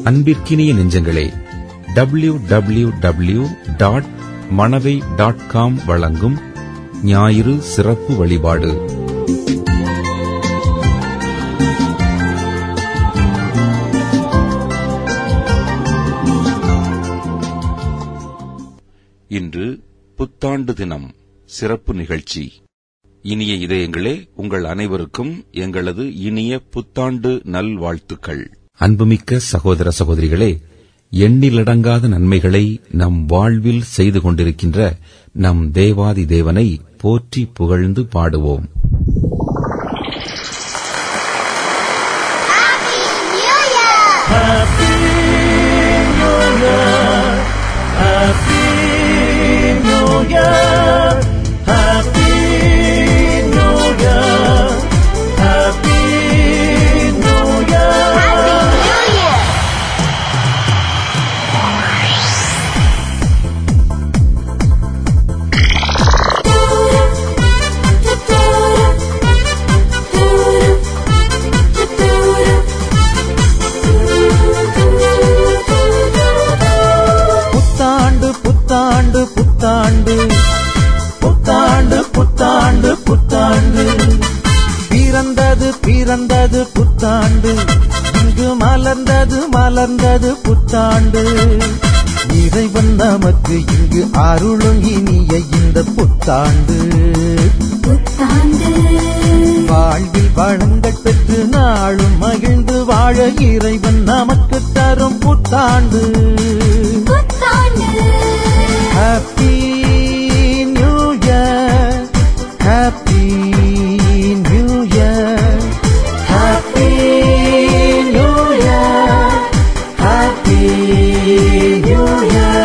அன்பிற்கினிய நெஞ்சங்களே W W W dot Manavai dot com வழங்கும் ஞாயிறு சிறப்பு வழிபாடு இன்று புத்தாண்டு தினம் சிறப்பு நிகழ்ச்சி இனிய இதயங்களே உங்கள் அனைவருக்கும் எங்களது இனிய புத்தாண்டு நல்வாழ்த்துக்கள் அன்புமிக்க சகோதர சகோதரிகளே எண்ணிலடங்காத நன்மைகளை நம் வாழ்வில் செய்து கொண்டிருக்கின்ற நம் தேவாதி தேவனை போற்றி புகழ்ந்து பாடுவோம் புத்தாண்டு புத்தாண்டு புத்தாண்டு புத்தாண்டு புத்தாண்டு புத்தாண்டு பிறந்தது பிறந்தது புத்தாண்டு இங்கு மலர்ந்தது மலர்ந்தது புத்தாண்டு இறைவன் நமக்கு இங்கு அருளும் இனிய இந்த புத்தாண்டு புத்தாண்டு வாழ்வில் வளங்கள் பெற்று நாளும் மகிழ்ந்து வாழ இறைவன் நமக்கு தரும் புத்தாண்டு புத்தாண்டு happy new year happy new year happy new year happy new year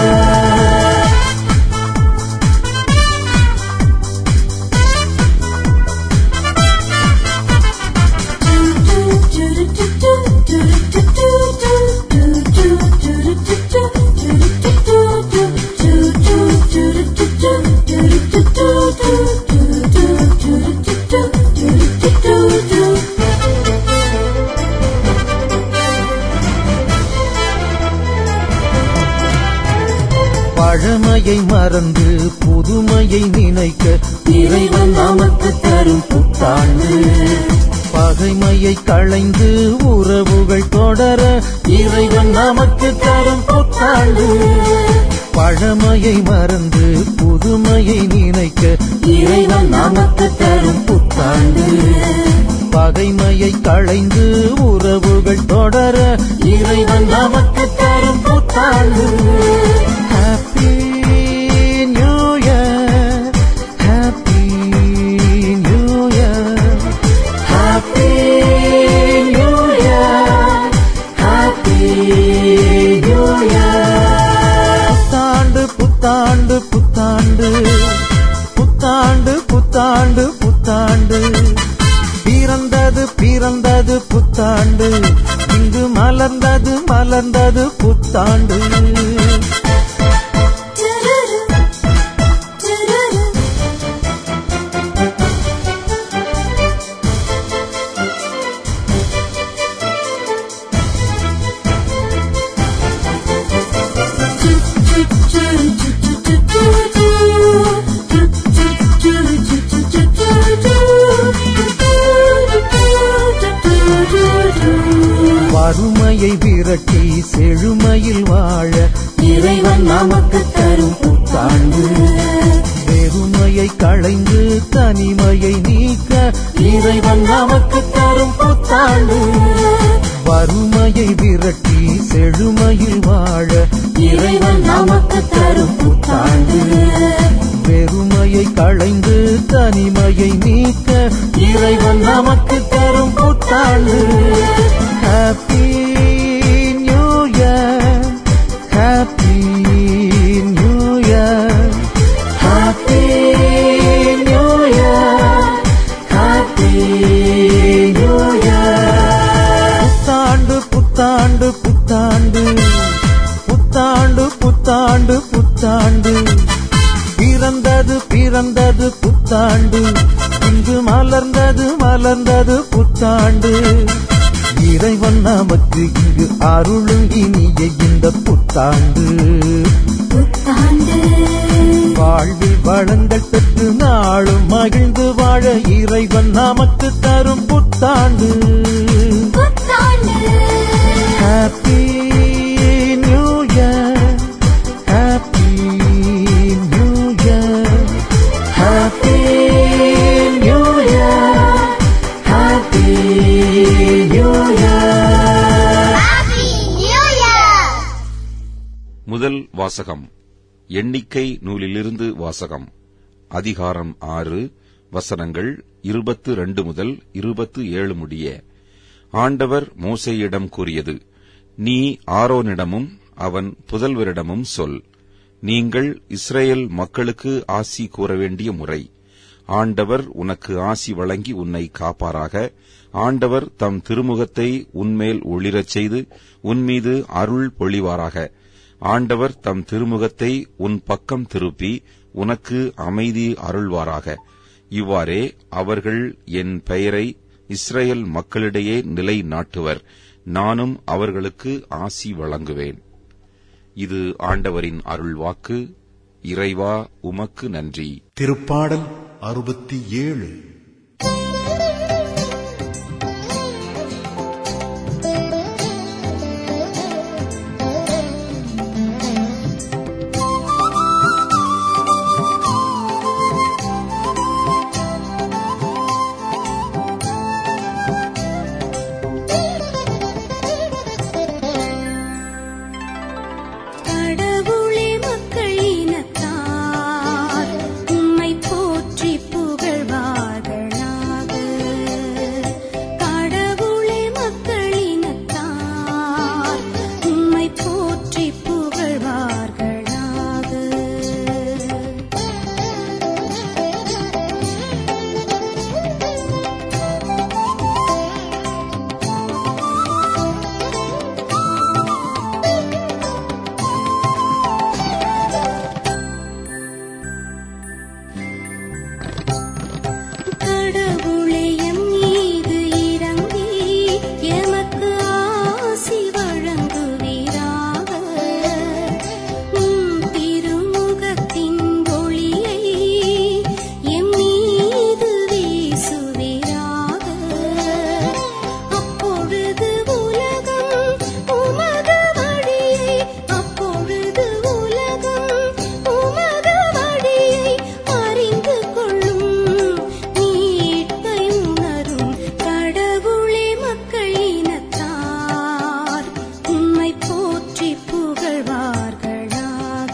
பழமையை மறந்து புதுமையை நினைக்க இறைவன் நமக்கு தரும் புத்தாண்டு பகைமையை களைந்து உறவுகள் தொடர இறைவன் நமக்கு தரும் புத்தாண்டு பழமையை மறந்து புதுமையை நினைக்க இறைவன் நமக்கு தரும் புத்தாண்டு பகைமையை களைந்து உறவுகள் தொடர இறைவன் நமக்கு தரும் புத்தாண்டு happy new year happy new year happy new year happy new year புத்தாண்டு புத்தாண்டு புத்தாண்டு புத்தாண்டு புத்தாண்டு புத்தாண்டு பிறந்தது பிறந்தது புத்தாண்டு இங்கு மலர்ந்தது மலர்ந்தது புத்தாண்டு வறுமையை விரட்டி செழுமையில் வாழ இறைவன் நமக்கு தரும் புத்தாண்டு வெறுமையை களைந்து தனிமையை நீக்க இறைவன் நமக்கு தரும் புத்தாண்டு வறுமையை விரட்டி செழுமையில் வாழ இறைவன் நமக்கு தரும் புத்தாண்டு வெறுமையை களைந்து தனிமையை நீக்க இறைவன் நமக்கு தரும் புத்தாண்டு happy new year happy new year happy new year happy new year புத்தாண்டு புத்தாண்டு புத்தாண்டு புத்தாண்டு புத்தாண்டு புத்தாண்டு பிறந்தது பிறந்தது புத்தாண்டு இங்கு மலர்ந்தது மலர்ந்தது புத்தாண்டு இறைவன் நமக்கு இங்கு அருளும் இனிய இந்த புத்தாண்டு புத்தாண்டு வாழ்வில் வளங்கள் பெற்று நாளும் மகிழ்ந்து வாழ இறைவன் நமக்கு தரும் புத்தாண்டு புத்தாண்டு happy new year happy new year happy new year happy new year happy new year முதல் வாசகம் எண்ணிக்கை நூலிலிருந்து வாசகம் அதிகாரம் ஆறு வசனங்கள் இருபத்து ரெண்டு முதல் இருபத்து ஏழு முடிய ஆண்டவர் மோசேயிடம் கூறியது நீ ஆரோனிடமும் அவன் புதல்வரிடமும் சொல் நீங்கள் இஸ்ரேல் மக்களுக்கு ஆசி கூற வேண்டிய முறை ஆண்டவர் உனக்கு ஆசி வழங்கி உன்னை காப்பாராக ஆண்டவர் தம் திருமுகத்தை உன்மேல் ஒளிரச் செய்து உன்மீது அருள் பொழிவாராக ஆண்டவர் தம் திருமுகத்தை உன் பக்கம் திருப்பி உனக்கு அமைதி அருள்வாராக இவ்வாறே அவர்கள் என் பெயரை இஸ்ரேல் மக்களிடையே நிலை நாட்டுவர் நானும் அவர்களுக்கு ஆசி வழங்குவேன் இது ஆண்டவரின் அருள்வாக்கு இறைவா உமக்கு நன்றி திருப்பாடல் அறுபத்தி ஏழு கடவுளே மக்கள் இனத்தார் உம்மை போற்றி புகழ்வார்களாக கடவுளே மக்கள் இனத்தார் உம்மை போற்றி புகழ்வார்களாக கடவுளே எம் மீது இறங்கி எமக்கு ஆசி வழங்குவீராக உம் திருமுகத்தின் ஒளியை எம் மீது வீசுவீராக அப்பொழுது உலகம் உமது வழியை அப்பொழுது உலகம் உமது வழியை அறிந்து கொள்ளும் மீட்பை உணரும் கடவுளே மக்கள் இனத்தார் உம்மை போற்றி புகழ்வார்களாக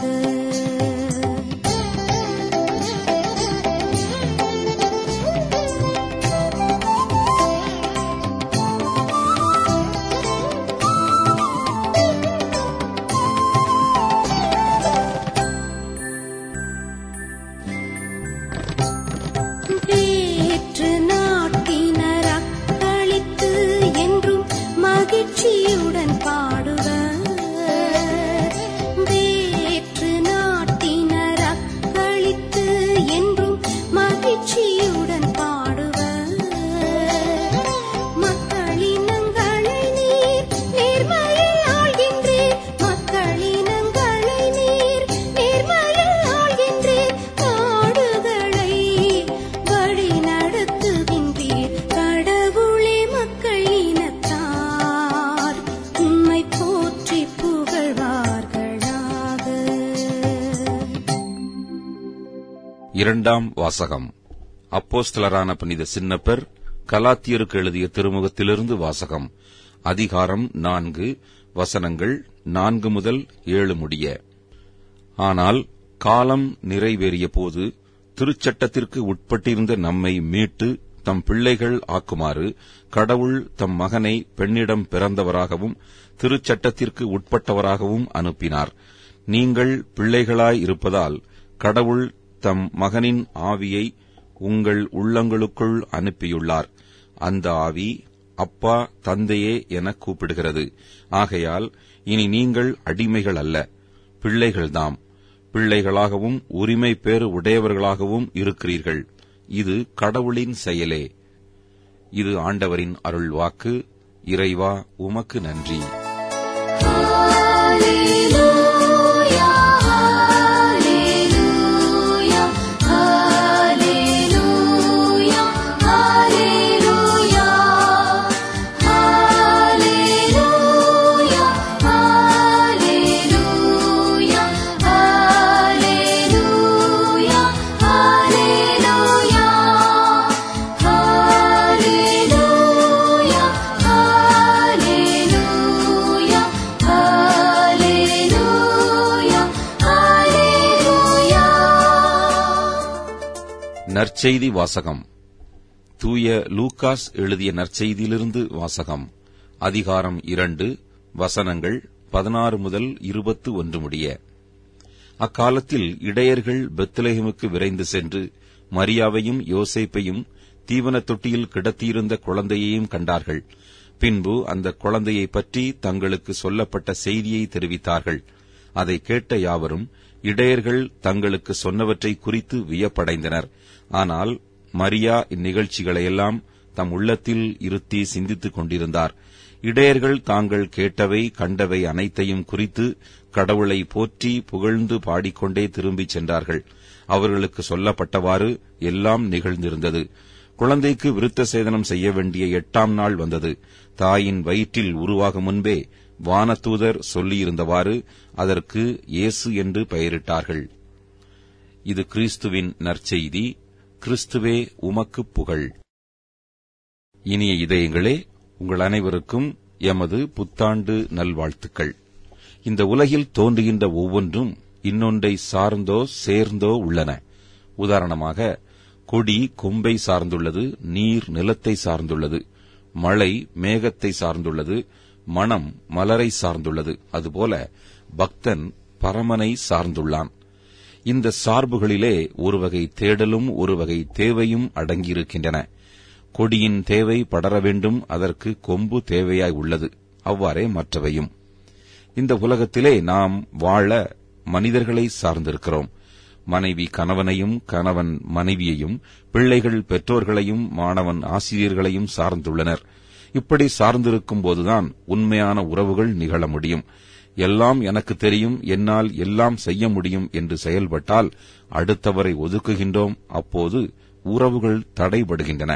வேற்று நாட்டினர் அக்களித்து என்றும் மகிழ்ச்சியுடன் பாடுவர் வேற்று நாட்டினர் அக்களித்து என்றும் மகிழ்ச்சியுடன் பாடுவர் மக்களினங்களை நீர் நேர்மையில் ஆள்கின்றீர் மக்களினங்களை நீர் நேர்மையில் ஆள்கின்றீர் நாடுகளை வழி நடத்துகின்றீர் கடவுளே மக்கள் இனத்தார் உம்மை போற்றி புகழ்வார்களாக இரண்டாம் வாசகம் அப்போஸ்தலரான புனித சின்னப்பர் கலாத்தியருக்கு எழுதிய திருமுகத்திலிருந்து வாசகம் அதிகாரம் நான்கு வசனங்கள் நான்கு முதல் ஏழு முடிய ஆனால் காலம் நிறைவேறிய போது திருச்சட்டத்திற்கு உட்பட்டிருந்த நம்மை மீட்டு தம் பிள்ளைகள் ஆக்குமாறு கடவுள் தம் மகனை பெண்ணிடம் பிறந்தவராகவும் திருச்சட்டத்திற்கு உட்பட்டவராகவும் அனுப்பினார் நீங்கள் பிள்ளைகளாய் இருப்பதால் கடவுள் தம் மகனின் ஆவியை உங்கள் உள்ளங்களுக்குள் அனுப்பியுள்ளார் அந்த ஆவி அப்பா தந்தையே என கூப்பிடுகிறது ஆகையால் இனி நீங்கள் அடிமைகள் அல்ல பிள்ளைகள்தாம் பிள்ளைகளாகவும் உரிமை பேறு உடையவர்களாகவும் இருக்கிறீர்கள் இது கடவுளின் செயலே இது ஆண்டவரின் அருள்வாக்கு இறைவா உமக்கு நன்றி Hallelujah, hallelujah, hallelujah, hallelujah. Hallelujah, hallelujah, hallelujah, hallelujah. Hallelujah, hallelujah, hallelujah, hallelujah. நற்செய்தி வாசகம் தூய லூகாஸ் எழுதிய நற்செய்தியிலிருந்து வாசகம் அதிகாரம் இரண்டு வசனங்கள் பதினாறு முதல் இருபத்து ஒன்று முடிய அக்காலத்தில் இடையர்கள் பெத்லெஹேமுக்கு விரைந்து சென்று மரியாவையும் யோசேப்பையும் தீவனத் தொட்டியில் கிடத்தியிருந்த குழந்தையையும் கண்டார்கள் பின்பு அந்த குழந்தையைப் பற்றி தங்களுக்கு சொல்லப்பட்ட செய்தியை தெரிவித்தார்கள் அதை கேட்ட யாவரும் இடையர்கள் தங்களுக்கு சொன்னவற்றை குறித்து வியப்படைந்தனர் ஆனால் மரியா இந்நிகழ்ச்சிகளையெல்லாம் தம் உள்ளத்தில் இருத்தி சிந்தித்துக் கொண்டிருந்தார் இடையர்கள் தாங்கள் கேட்டவை கண்டவை அனைத்தையும் குறித்து கடவுளை போற்றி புகழ்ந்து பாடிக்கொண்டே திரும்பிச் சென்றார்கள் அவர்களுக்கு சொல்லப்பட்டவாறு எல்லாம் நிகழ்ந்திருந்தது குழந்தைக்கு விருத்த சேதனம் செய்ய வேண்டிய எட்டாம் நாள் வந்தது தாயின் வயிற்றில் உருவாகும் முன்பே வானதூதர் சொல்லியிருந்தவாறு அதற்கு இயேசு என்று பெயரிட்டார்கள் இது கிறிஸ்துவின் நற்செய்தி கிறிஸ்துவே உமக்குப் புகழ் இனிய இதயங்களே உங்கள் அனைவருக்கும் எமது புத்தாண்டு நல்வாழ்த்துக்கள் இந்த உலகில் தோன்றுகின்ற ஒவ்வொன்றும் இன்னொன்றை சார்ந்தோ சேர்ந்தோ உள்ளன உதாரணமாக கொடி கொம்பை சார்ந்துள்ளது நீர் நிலத்தை சார்ந்துள்ளது மழை மேகத்தை சார்ந்துள்ளது மனம் மலரை சார்ந்துள்ளது அதுபோல பக்தன் பரமனை சார்ந்துள்ளான் இந்த சார்புகளிலே ஒரு வகை தேடலும் ஒரு வகை தேவையும் அடங்கியிருக்கின்றன கொடியின் தேவை படர வேண்டும் அதற்கு கொம்பு தேவையாய் உள்ளது அவ்வாறே மற்றவையும் இந்த உலகத்திலே நாம் வாழ மனிதர்களை சார்ந்திருக்கிறோம் மனைவி கணவனையும் கணவன் மனைவியையும் பிள்ளைகள் பெற்றோர்களையும் மாணவன் ஆசிரியர்களையும் சார்ந்துள்ளனர் இப்படி சார்ந்திருக்கும் போதுதான் உண்மையான உறவுகள் நிகழ முடியும் எல்லாம் எனக்கு தெரியும் என்னால் எல்லாம் செய்ய முடியும் என்று செயல்பட்டால் அடுத்தவரை ஒதுக்குகின்றோம் அப்போது உறவுகள் தடைபடுகின்றன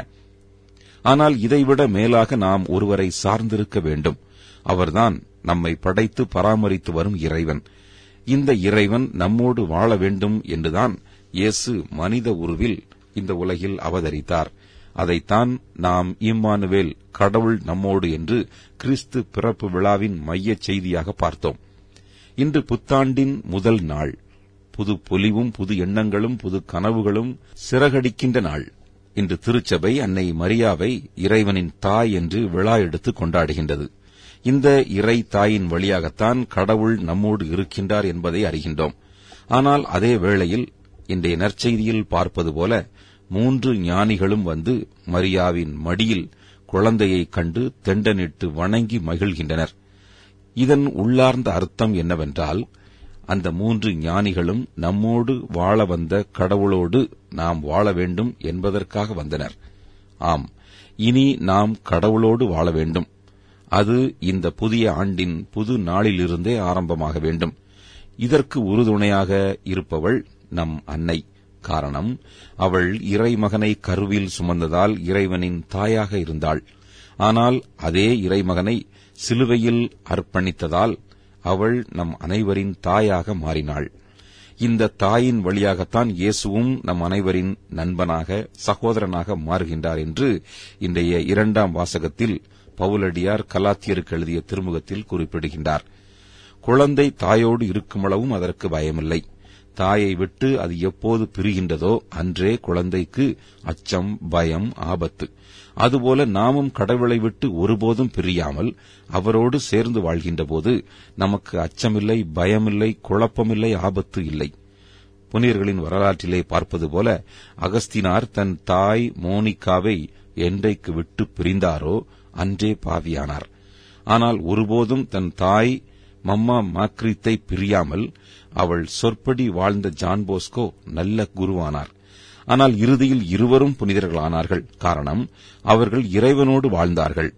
ஆனால் இதைவிட மேலாக நாம் ஒருவரை சார்ந்திருக்க வேண்டும் அவர்தான் நம்மை படைத்து பராமரித்து வரும் இறைவன் இந்த இறைவன் நம்மோடு வாழ வேண்டும் என்றுதான் இயேசு மனித உருவில் இந்த உலகில் அவதரித்தார் அதைத்தான் நாம் இம்மானுவேல் கடவுள் நம்மோடு என்று கிறிஸ்து பிறப்பு விழாவின் மையச் செய்தியாக பார்த்தோம் இன்று புத்தாண்டின் முதல் நாள் புது பொலிவும் புது எண்ணங்களும் புது கனவுகளும் சிறகடிக்கின்ற நாள் இன்று திருச்சபை அன்னை மரியாவை இறைவனின் தாய் என்று விழா எடுத்து கொண்டாடுகின்றது இந்த இறை தாயின் வழியாகத்தான் கடவுள் நம்மோடு இருக்கின்றார் என்பதை அறிகின்றோம் ஆனால் அதே வேளையில் இன்றைய நற்செய்தியில் பார்ப்பது போல மூன்று ஞானிகளும் வந்து மரியாவின் மடியில் குழந்தையைக் கண்டு தெண்டனிட்டு வணங்கி மகிழ்கின்றனர் இதன் உள்ளார்ந்த அர்த்தம் என்னவென்றால் அந்த மூன்று ஞானிகளும் நம்மோடு வாழ வந்த கடவுளோடு நாம் வாழ வேண்டும் என்பதற்காக வந்தனர் ஆம் இனி நாம் கடவுளோடு வாழ வேண்டும் அது இந்த புதிய ஆண்டின் புது நாளிலிருந்தே ஆரம்பமாக வேண்டும் இதற்கு உறுதுணையாக இருப்பவள் நம் அன்னை காரணம் அவள் இறைமகனை கருவில் சுமந்ததால் இறைவனின் தாயாக இருந்தாள் ஆனால் அதே இறைமகனை சிலுவையில் அர்ப்பணித்ததால் அவள் நம் அனைவரின் தாயாக மாறினாள் இந்த தாயின் வழியாகத்தான் இயேசுவும் நம் அனைவரின் நண்பனாக சகோதரனாக மாறுகின்றார் என்று இன்றைய இரண்டாம் வாசகத்தில் பவுலடியார் கலாத்தியருக்கு எழுதிய திருமுகத்தில் குறிப்பிடுகின்றார் குழந்தை தாயோடு இருக்குமளவும் அதற்கு பயமில்லை தாயை விட்டு அது எப்போது பிரிகின்றதோ அன்றே குழந்தைக்கு அச்சம் பயம் ஆபத்து அதுபோல நாமும் கடவுளை விட்டு ஒருபோதும் பிரியாமல் அவரோடு சேர்ந்து வாழ்கின்ற போது நமக்கு அச்சமில்லை பயமில்லை குழப்பமில்லை ஆபத்து இல்லை புனிதர்களின் வரலாற்றிலே பார்ப்பது போல அகஸ்தினார் தன் தாய் மோனிகாவை என்றைக்கு விட்டு பிரிந்தாரோ அன்றே பாவியானார் ஆனால் ஒருபோதும் தன் தாய் மம்மா மாக்ரித்தை பிரியாமல் அவள் சொற்படி வாழ்ந்த ஜான் போஸ்கோ நல்ல குருவானார் ஆனால் இறுதியில் இருவரும் புனிதர்களானார்கள் காரணம் அவர்கள் இறைவனோடு வாழ்ந்தார்கள்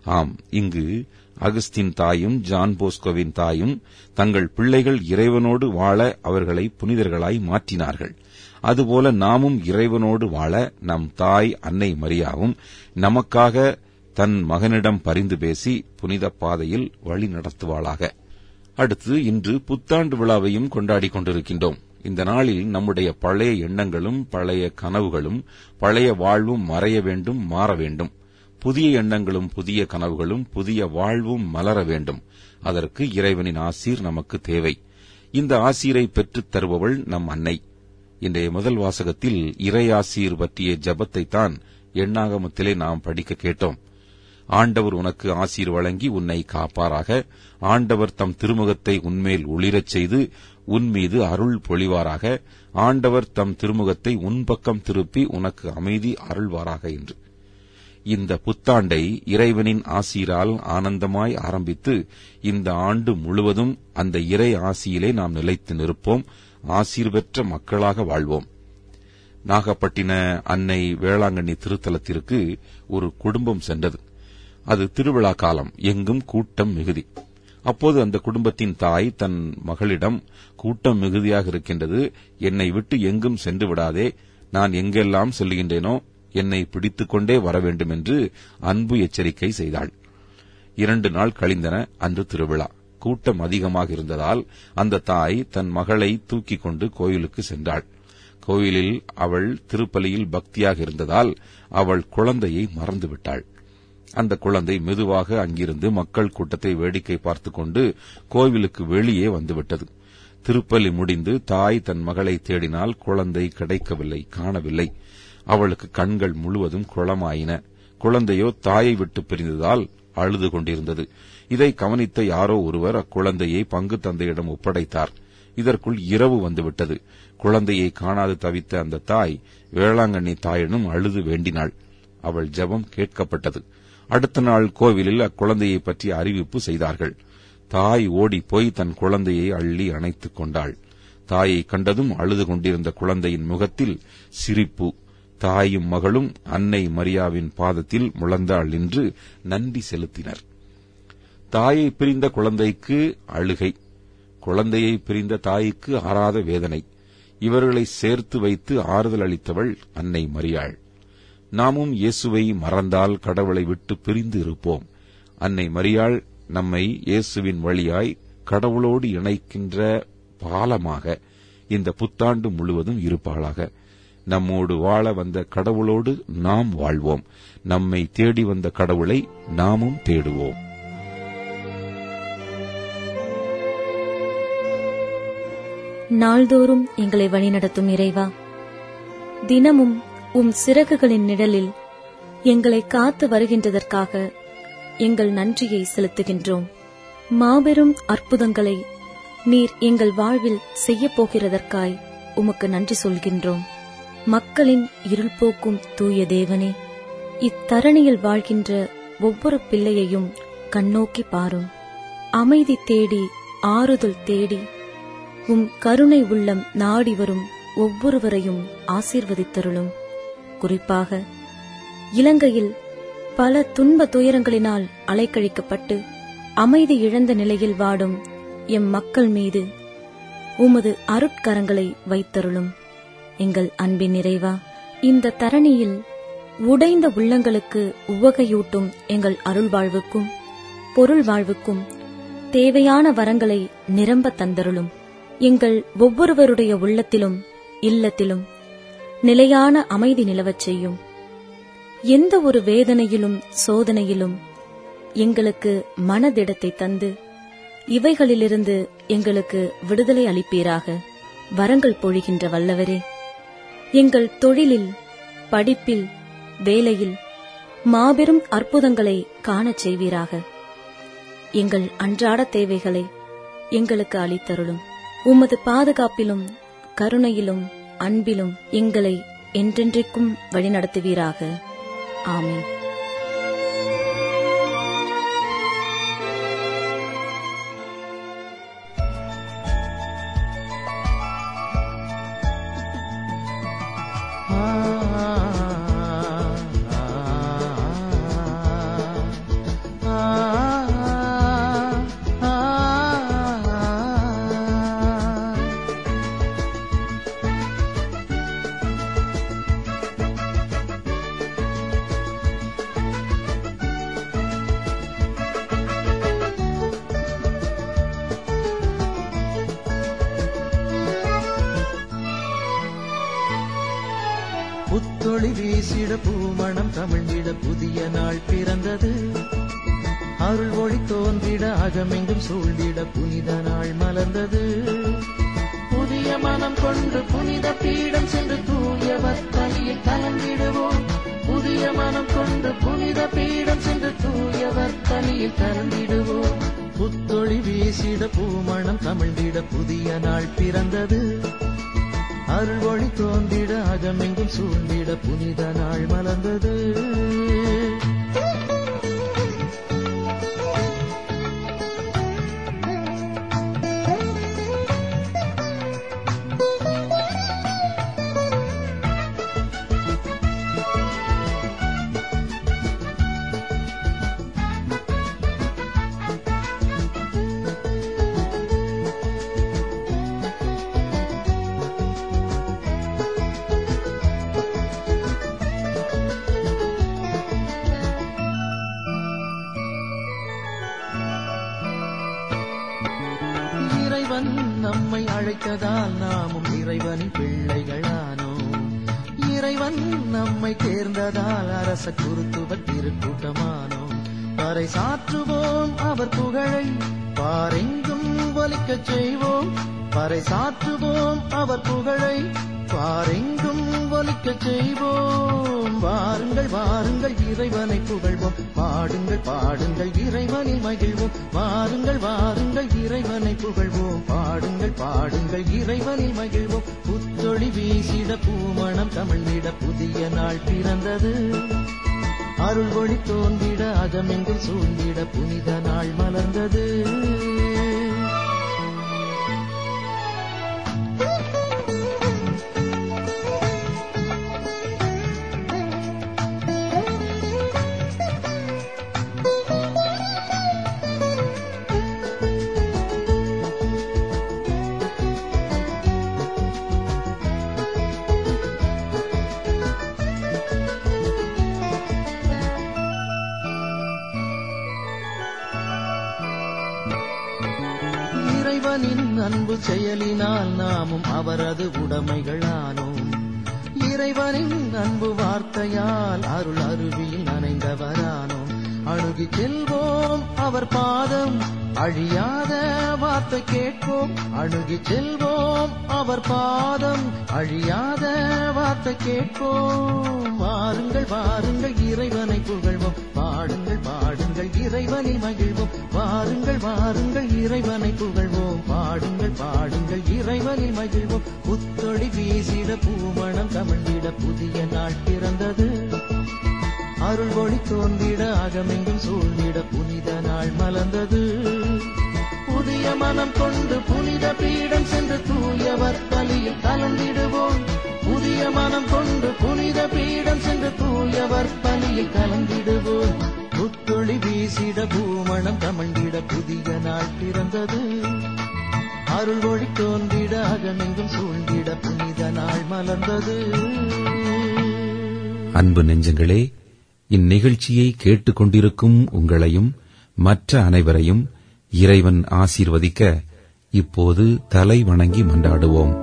ஆம் இங்கு அகஸ்தின் தாயும் ஜான் போஸ்கோவின் தாயும் தங்கள் பிள்ளைகள் இறைவனோடு வாழ அவர்களை புனிதர்களாய் மாற்றினார்கள் அதுபோல நாமும் இறைவனோடு வாழ நம் தாய் அன்னை மரியாவும் நமக்காக தன் மகனிடம் பரிந்து பேசி புனித பாதையில் வழி நடத்துவாளாக அடுத்து இன்று புத்தாண்டு விழாவையும் கொண்டாடிக் கொண்டிருக்கின்றோம் இந்த நாளில் நம்முடைய பழைய எண்ணங்களும் பழைய கனவுகளும் பழைய வாழ்வும் மறைய வேண்டும் மாற வேண்டும் புதிய எண்ணங்களும் புதிய கனவுகளும் புதிய வாழ்வும் மலர வேண்டும் அதற்கு இறைவனின் ஆசீர் நமக்கு தேவை இந்த ஆசீரை பெற்றுத் தருபவள் நம் அன்னை இன்றைய முதல் வாசகத்தில் இறை ஆசீர் பற்றிய ஜபத்தை தான் எண்ணாகமத்திலே நாம் படிக்க கேட்டோம் ஆண்டவர் உனக்கு ஆசீர் வழங்கி உன்னை காப்பாராக ஆண்டவர் தம் திருமுகத்தை உன்மேல் ஒளிரச் செய்து உன் மீது அருள் பொழிவாராக ஆண்டவர் தம் திருமுகத்தை உன் பக்கம் திருப்பி உனக்கு அமைதி அருள்வாராக என்று இந்த புத்தாண்டை இறைவனின் ஆசீரால் ஆனந்தமாய் ஆரம்பித்து இந்த ஆண்டு முழுவதும் அந்த இறை ஆசியிலே நாம் நிலைத்து நிற்போம் ஆசீர் பெற்ற மக்களாக வாழ்வோம் நாகப்பட்டின அன்னை வேளாங்கண்ணி திருத்தலத்திற்கு ஒரு குடும்பம் சென்றது அது திருவிழா காலம் எங்கும் கூட்டம் மிகுதி அப்போது அந்த குடும்பத்தின் தாய் தன் மகளிடம் கூட்டம் மிகுதியாக இருக்கின்றது என்னை விட்டு எங்கும் சென்று விடாதே நான் எங்கெல்லாம் செல்லுகின்றேனோ என்னை பிடித்துக் கொண்டே வர வேண்டும் என்று அன்பு எச்சரிக்கை செய்தாள் இரண்டு நாள் கழிந்தன அன்று திருவிழா கூட்டம் அதிகமாக இருந்ததால் அந்த தாய் தன் மகளை தூக்கிக் கொண்டு கோயிலுக்கு சென்றாள் கோயிலில் அவள் திருப்பலியில் பக்தியாக இருந்ததால் அவள் குழந்தையை மறந்துவிட்டாள் அந்த குழந்தை மெதுவாக அங்கிருந்து மக்கள் கூட்டத்தை வேடிக்கை பார்த்துக் கொண்டு கோவிலுக்கு வெளியே வந்துவிட்டது திருப்பலி முடிந்து தாய் தன் மகளை தேடினால் குழந்தை கிடைக்கவில்லை காணவில்லை அவளுக்கு கண்கள் முழுவதும் குளமாயின குழந்தையோ தாயை விட்டு பிரிந்ததால் அழுது கொண்டிருந்தது இதை கவனித்த யாரோ ஒருவர் அக்குழந்தையை பங்கு தந்தையிடம் ஒப்படைத்தார் இதற்குள் இரவு வந்துவிட்டது குழந்தையை காணாது தவித்த அந்த தாய் வேளாங்கண்ணி தாயினும் அழுது வேண்டினாள் அவள் ஜெபம் கேட்கப்பட்டது அடுத்த நாள் கோவிலில் அக்குழந்தையை பற்றி அறிவிப்பு செய்தார்கள் தாய் ஓடிப்போய் தன் குழந்தையை அள்ளி அணைத்துக் கொண்டாள் தாயை கண்டதும் அழுது கொண்டிருந்த குழந்தையின் முகத்தில் சிரிப்பு தாயும் மகளும் அன்னை மரியாவின் பாதத்தில் முழந்தாள் நின்று நன்றி செலுத்தினர் தாயை பிரிந்த குழந்தைக்கு அழுகை குழந்தையை பிரிந்த தாய்க்கு ஆறாத வேதனை இவர்களை சேர்த்து வைத்து ஆறுதல் அளித்தவள் அன்னை மரியாள் நாமும் இயேசுவை மறந்தால் கடவுளை விட்டு பிரிந்து இருப்போம் அன்னை மரியாள் நம்மை இயேசுவின் வழியாய் கடவுளோடு இணைக்கின்ற பாலமாக இந்த புத்தாண்டு முழுவதும் இருப்பாளாக நம்மோடு வாழ வந்த கடவுளோடு நாம் வாழ்வோம் நம்மை தேடி வந்த கடவுளை நாமும் தேடுவோம் நாள்தோறும் எங்களை வழிநடத்தும் இறைவா தினமும் உம் சிறகுகளின் நிழலில் எங்களை காத்து வருகின்றதற்காக எங்கள் நன்றியை செலுத்துகின்றோம் மாபெரும் அற்புதங்களை நீர் எங்கள் வாழ்வில் செய்யப் போகிறதற்காய் உமக்கு நன்றி சொல்கின்றோம் மக்களின் இருள் போக்கும் தூய தேவனே இத்தரணியில் வாழ்கின்ற ஒவ்வொரு பிள்ளையையும் கண்ணோக்கி பாரும் அமைதி தேடி ஆறுதல் தேடி உம் கருணை உள்ளம் நாடி வரும் ஒவ்வொருவரையும் ஆசீர்வதித்தருளும் குறிப்பாக இலங்கையில் பல துன்ப துயரங்களினால் அலைக்கழிக்கப்பட்டு அமைதி இழந்த நிலையில் வாடும் எம் மக்கள் மீது உமது அருட்கரங்களை வைத்தருளும் எங்கள் அன்பின் நிறைவா இந்த தரணியில் உடைந்த உள்ளங்களுக்கு உவகையூட்டும் எங்கள் அருள் வாழ்வுக்கும் பொருள் வாழ்வுக்கும் தேவையான வரங்களை நிரம்ப தந்தருளும் எங்கள் ஒவ்வொருவருடைய உள்ளத்திலும் இல்லத்திலும் நிலையான அமைதி நிலவச் செய்யும் எந்த ஒரு வேதனையிலும் சோதனையிலும் எங்களுக்கு மனதிடத்தை தந்து இவைகளிலிருந்து எங்களுக்கு விடுதலை அளிப்பீராக வரங்கள் பொழிகின்ற வல்லவரே எங்கள் தொழிலில் படிப்பில் வேலையில் மாபெரும் அற்புதங்களை காணச் செய்வீராக எங்கள் அன்றாட தேவைகளை எங்களுக்கு அளித்தருளும் உமது பாதுகாப்பிலும் கருணையிலும் அன்பிலும் எங்களை என்றென்றைக்கும் வழிநடத்துவீராக ஆமென் புத்தொளி வீசிட பூமணம் தமிழ்ந்திட புதிய நாள் பிறந்தது அருள் ஒளி தோன்றிட அகமெங்கும் சூழ்ந்திட புனித நாள் மலர்ந்தது புதிய மனம் கொண்டு புனித பீடம் சென்று தூயவர் பலியில் கலந்திடுவோம் புதிய மனம் கொண்டு புனித பீடம் சென்று தூயவர் பலியில் கலந்திடுவோம் புத்தொளி வீசிட பூமணம் தமிழ்ந்திட புதிய நாள் பிறந்தது அருள் ஒளி தோன்றிட அகமெங்கும் சூழ்ந்திட புனித நாள் மலர்ந்தது இறைவன் நம்மை அழைத்ததால் நாமும் இறைவனின் பிள்ளைகளானோம் இறைவன் நம்மை தேர்ந்ததால் அரச குருத்துவ திருக்கூட்டமானோம் பறை சாற்றுவோம் அவர் புகழை பாரெங்கும் ஒலிக்கச் செய்வோம் பறை சாற்றுவோம் அவர் புகழை பாரெங்கும் ஒலிக்கச் செய்வோம் வாருங்கள் வாருங்கள் இறைவனை புகழ்வோம் பாடுங்கள் பாடுங்கள் இறைவனில் மகிழ்வோம் வாருங்கள் வாருங்கள் இறைவனை புகழ்வோம் பாடுங்கள் பாடுங்கள் இறைவனில் மகிழ்வோம் புத்தொளி வீசிட பூமணம் தமிழ்ந்திட புதிய நாள் பிறந்தது அருள் ஒளி தோன்றிட அகமெங்கும் சூழ்ந்திட புனித நாள் மலர்ந்தது இறைவனின் அன்பு செயலினால் நாமும் அவரது உடைமைகளானோம் இறைவனின் அன்பு வார்த்தையால் அருள் அருவியில் நனைந்தவரானோம் அணுகி செல்வோம் அவர் பாதம் அழியாத வார்த்தை கேட்போம் அணுகி செல்வோம் அவர் பாதம் அழியாத வார்த்தை கேட்போம் வாருங்கள் வாருங்கள் இறைவனை புகழ்வோம் பாடுங்கள் பாடுங்கள் இறைவனில் மகிழ்வோம் வாருங்கள் வாருங்கள் இறைவனை புகழ்வோம் பாடுங்கள் பாடுங்கள் இறைவனில் மகிழ்வோம் புத்தொளி வீசிட பூமணம் தமிழ்ந்திட புதிய நாள் பிறந்தது அருள் ஒளி தோன்றிட அகமெங்கும் சூழ்ந்திட புனித நாள் மலர்ந்தது புதிய மனம் கொண்டு புனித பீடம் சென்று தூயவர் பலியில் கலந்திடுவோம் புதிய மனம் கொண்டு புனித பீடம் சென்று தூயவர் பலியில் கலந்திடுவோம் புத்தொளி வீசிட பூமணம் தமிழ்ந்திட புதிய நாள் பிறந்தது அருள் ஒளி தோன்றிட அகமெங்கும் சூழ்ந்திட புனித நாள் மலர்ந்தது அன்பு நெஞ்சங்களே இந்நிகழ்ச்சியை கேட்டுக் கொண்டிருக்கும் உங்களையும் மற்ற அனைவரையும் இறைவன் ஆசீர்வதிக்க இப்போது தலை வணங்கி மன்றாடுவோம்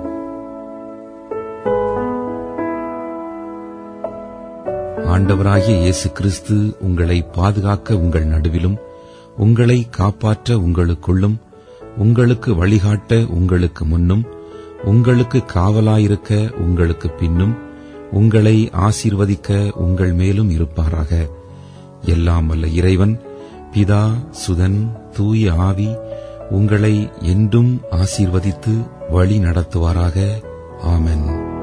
ஆண்டவராகிய இயேசு கிறிஸ்து உங்களை பாதுகாக்க உங்கள் நடுவிலும் உங்களை காப்பாற்ற உங்களுக்குள்ளும் உங்களுக்கு வழிகாட்ட உங்களுக்கு முன்னும் உங்களுக்கு காவலாயிருக்க உங்களுக்கு பின்னும் உங்களை ஆசீர்வதிக்க உங்கள் மேலும் இருப்பாராக எல்லாம் வல்ல இறைவன் பிதா சுதன் தூய ஆவி உங்களை என்றும் ஆசீர்வதித்து வழி நடத்துவாராக ஆமென்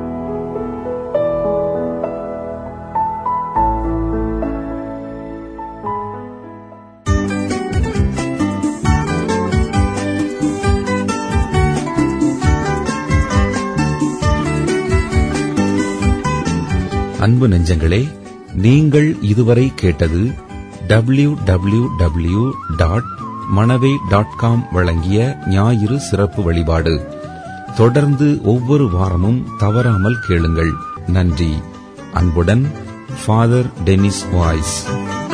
அன்பு நெஞ்சங்களே நீங்கள் இதுவரை கேட்டது W W W dot Manavai dot com வழங்கிய ஞாயிறு சிறப்பு வழிபாடு தொடர்ந்து ஒவ்வொரு வாரமும் தவறாமல் கேளுங்கள் நன்றி அன்புடன் ஃபாதர் டெனிஸ் வாய்ஸ்